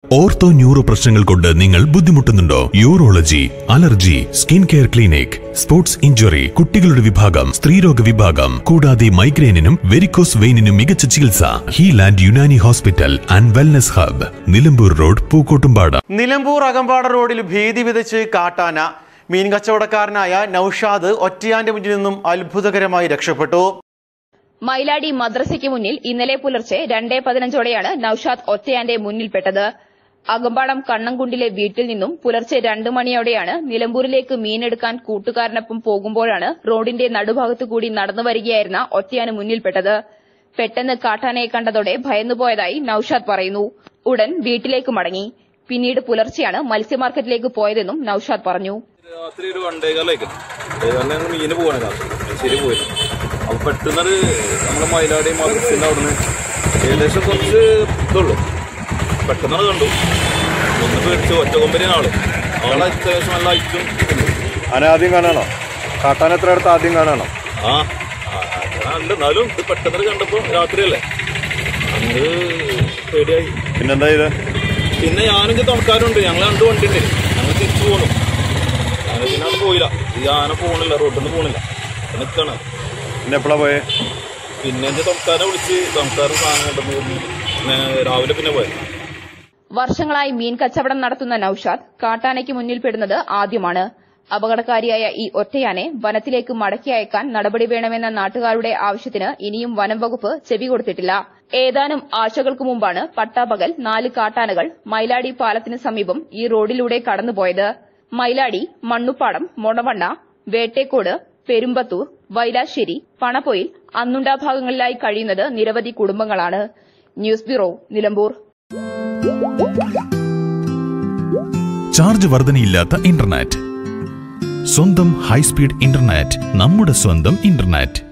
ortho neuro പ്രശ്നങ്ങൾ കൊണ്ട് നിങ്ങൾ ബുദ്ധിമുട്ടുന്നുണ്ടോ urology allergy skin care clinic sports injury കുട്ടികളുടെ വിഭാഗം സ്ത്രീരോഗ വിഭാഗം കൂടാതെ മൈഗ്രെയിനിനും വെരിക്കോസ് വെയിനിനും മികച്ച ചികിത്സ Healand Unani hospital and wellness hub Nilambur road Pookkottumpada Nilambur Akampada റോഡിൽ ഭീതി വിതച്ച് കാട്ടാന മീൻ കച്ചവടക്കാരനായ നൌഷാദ് ഒറ്റയാന്റെ മുന്നിൽ നിന്നും അത്ഭുതകരമായി രക്ഷപ്പെട്ടു മൈലാടി മദ്രസയ്ക്ക് മുന്നിൽ ഇന്നലെ പുലർച്ചെ രണ്ടേ പതിനഞ്ചോടെയാണ് നൌഷാദ് ഒറ്റയാന്റെ മുന്നിൽപ്പെട്ടത് അകമ്പാടം കണ്ണംകുണ്ടിലെ വീട്ടിൽ നിന്നും പുലർച്ചെ രണ്ടു മണിയോടെയാണ് നിലമ്പൂരിലേക്ക് മീനെടുക്കാൻ കൂട്ടുകാരനൊപ്പം പോകുമ്പോഴാണ് റോഡിന്റെ നടുഭാഗത്തു കൂടി നടന്നു വരികയായിരുന്ന ഒറ്റയാന് മുന്നിൽപ്പെട്ടത് പെട്ടെന്ന് കാട്ടാനയെ കണ്ടതോടെ ഭയന്നുപോയതായി നൌഷാദ് പറയുന്നു ഉടൻ വീട്ടിലേക്ക് മടങ്ങി പിന്നീട് പുലർച്ചെയാണ് മത്സ്യമാർക്കറ്റിലേക്ക് പോയതെന്നും നൌഷാദ് പറഞ്ഞു രാത്രി ഒരു വണ്ടേകാലേക്ക് ഞങ്ങൾ മീന് പോവാണ് രാത്രി ശരി പോയി അപ്പൊ പെട്ടെന്നത് നമ്മുടെ മയിലാടി മദ്രസിന്റെ അവിടുന്ന് ഏകദേശം കുറച്ച് ഇതുള്ളൂ പെട്ടെന്നത് കണ്ടു ഒന്ന് പേടിച്ച് ഒറ്റ കൊമ്പരിയാണ് ആള് ആളെ അത്യാവശ്യം നല്ല ഐറ്റും ആന ആദ്യം കാണാണോ കാട്ടാൻ എത്ര അടുത്ത് ആദ്യം കാണാണോ ആ ആ, ഉണ്ട് എന്നാലും ഇത് പെട്ടെന്ന് കണ്ടപ്പോ രാത്രിയല്ലേ അന്ന് പേടിയായി പിന്നെന്താ ഇത് പിന്നെ ഞാനും ഇത് തുണക്കാരുണ്ട് ഞങ്ങൾ രണ്ട് വണ്ടി ഉണ്ട് ഞങ്ങൾ തിരിച്ചു പോന്നു ഞങ്ങൾ പിന്നെ അത് പോയില്ല ഈ ആന പോണില്ല റോഡിൽ നിന്ന് പോണില്ല നിൽക്കണം പിന്നെ എപ്പോഴാ പോയേ പിന്നെ എന്റെ തുണക്കാരെ വിളിച്ച് തുണക്കാരൻ സാധനം കൊണ്ടുവന്ന് പിന്നെ രാവിലെ പിന്നെ പോയത് വർഷങ്ങളായി മീൻ കച്ചവടം നടത്തുന്ന നൌഷാദ് കാട്ടാനയ്ക്ക് മുന്നിൽപ്പെടുന്നത് ആദ്യമാണ് അപകടകാരിയായ ഈ ഒറ്റയാനെ വനത്തിലേക്ക് മടക്കി അയക്കാൻ നടപടി വേണമെന്ന നാട്ടുകാരുടെ ആവശ്യത്തിന് ഇനിയും വനം വകുപ്പ് ചെവി കൊടുത്തിട്ടില്ല ഏതാനും ആഴ്ചകൾക്ക് മുമ്പാണ് പട്ടാപകൽ നാല് കാട്ടാനകൾ മൈലാടി പാലത്തിന് സമീപം ഈ റോഡിലൂടെ കടന്നുപോയത് മൈലാടി മണ്ണുപ്പാടം മൊണവണ്ണ വേട്ടേക്കോട് പെരുമ്പത്തൂർ വൈലാശ്ശേരി പണപ്പൊയിൽ അന്നുണ്ട ഭാഗങ്ങളിലായി കഴിയുന്നത് നിരവധി കുടുംബങ്ങളാണ് ന്യൂസ് ബ്യൂറോ നിലമ്പൂർ ചാർജ് വർധനയില്ലാത്ത ഇന്റർനെറ്റ് സ്വന്തം ഹൈസ്പീഡ് ഇന്റർനെറ്റ് നമ്മുടെ സ്വന്തം ഇന്റർനെറ്റ്